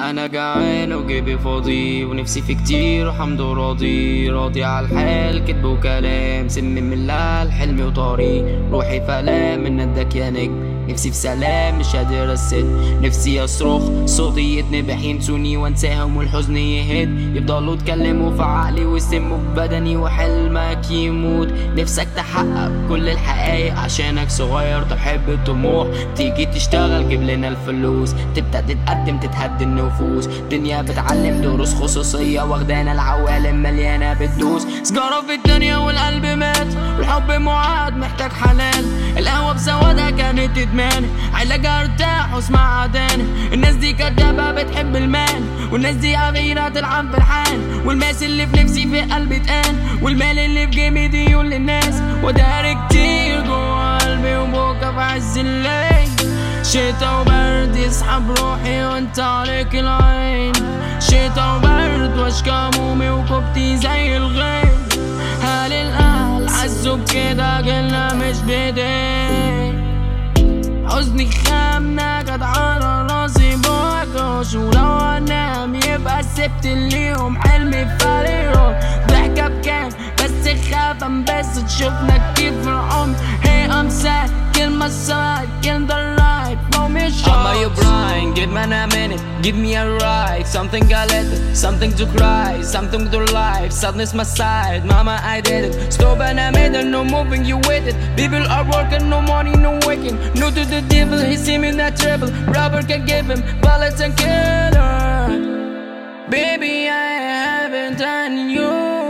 انا جعان وجيبي فاضي ونفسي في كتير وحمد راضي راضي على الحال كدب وكلام سم من الله الحلم وطريق روحي فلام من ندك يا نجم نفسي في سلام مش قادر اسد نفسي اصرخ صوتي يتنبح ينسوني وانساهم والحزن يهد يفضلوا يتكلموا في عقلي ويسموا في بدني وحلمك يموت نفسك تحقق كل الحقايق عشانك صغير تحب الطموح تيجي تشتغل جيب لنا الفلوس تبدا تتقدم تتهد النفوس دنيا بتعلم دروس خصوصيه واخدانا العوالم مليانه بتدوس سجاره في الدنيا والقلب مات والحب معاد محتاج حلال القهوه بسوادها كانت ادمان علاجها ارتاح واسمع عدان الناس دي كدابه بتحب المال والناس دي غيرة تلعب بالحال والماس اللي في نفسي في قلبي اتقان والمال اللي في جيبي ديون للناس ودار كتير جوا قلبي وبكا في عز الليل شتا وبرد يسحب روحي وانت عليك العين شتا وبرد واشكى همومي وكوبتي زي الغير هل الاهل حسوا بكده قلنا مش بايدين حزني خام نكد على راسي بوكش ولو انام يبقى سبت ليهم حلمي فريقهم ضحكة بكام بس خاف بس تشوفنا كتير في العمر هي ام sad كلمة سايد كلمة the right مش Am I your Brian? Give man a minute, give me a ride Something I let, something to cry Something to life, sadness my side Mama I did it, stop and I made it No moving you with it People are working, no money, no waking No to the devil, he see me not trouble Robber can give him bullets and killer Baby I haven't done you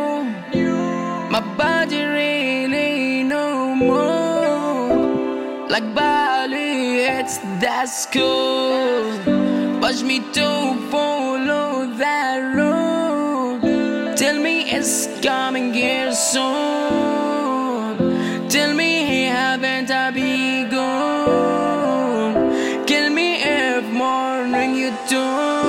My body really no more Like Bali, it's that school Push me to follow that road Tell me it's coming here soon Tell me haven't I begun Kill me if morning you do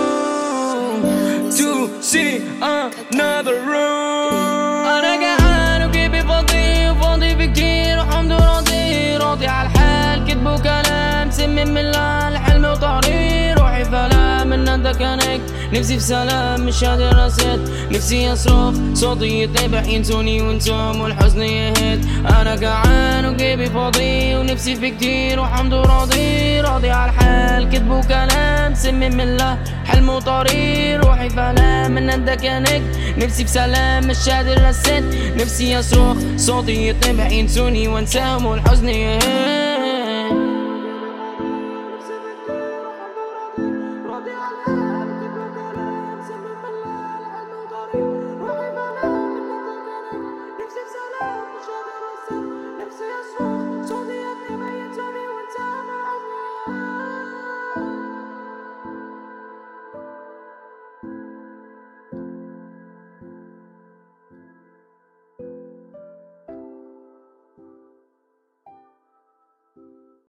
To see another room انا جعان وجيبي فاضي وفاضي بكتير وحمد راضي راضي على الحال كدب وكلام سم من الله الحلم وطريق روحي فلام من ندك هناك نفسي في سلام مش قادر اسد نفسي اصرخ صوتي يتنبح ينسوني وانتم والحزن يهد انا جعان وجيبي فاضي ونفسي في كتير وحمد راضي راضي على الحال كدب وكلام سم من الله حلم وطريق روحي فلام من ندك يا نجم نفسي في سلام مش قادر اسد نفسي اصرخ صوتي يتنبح ينسوني وانساهم والحزن يهد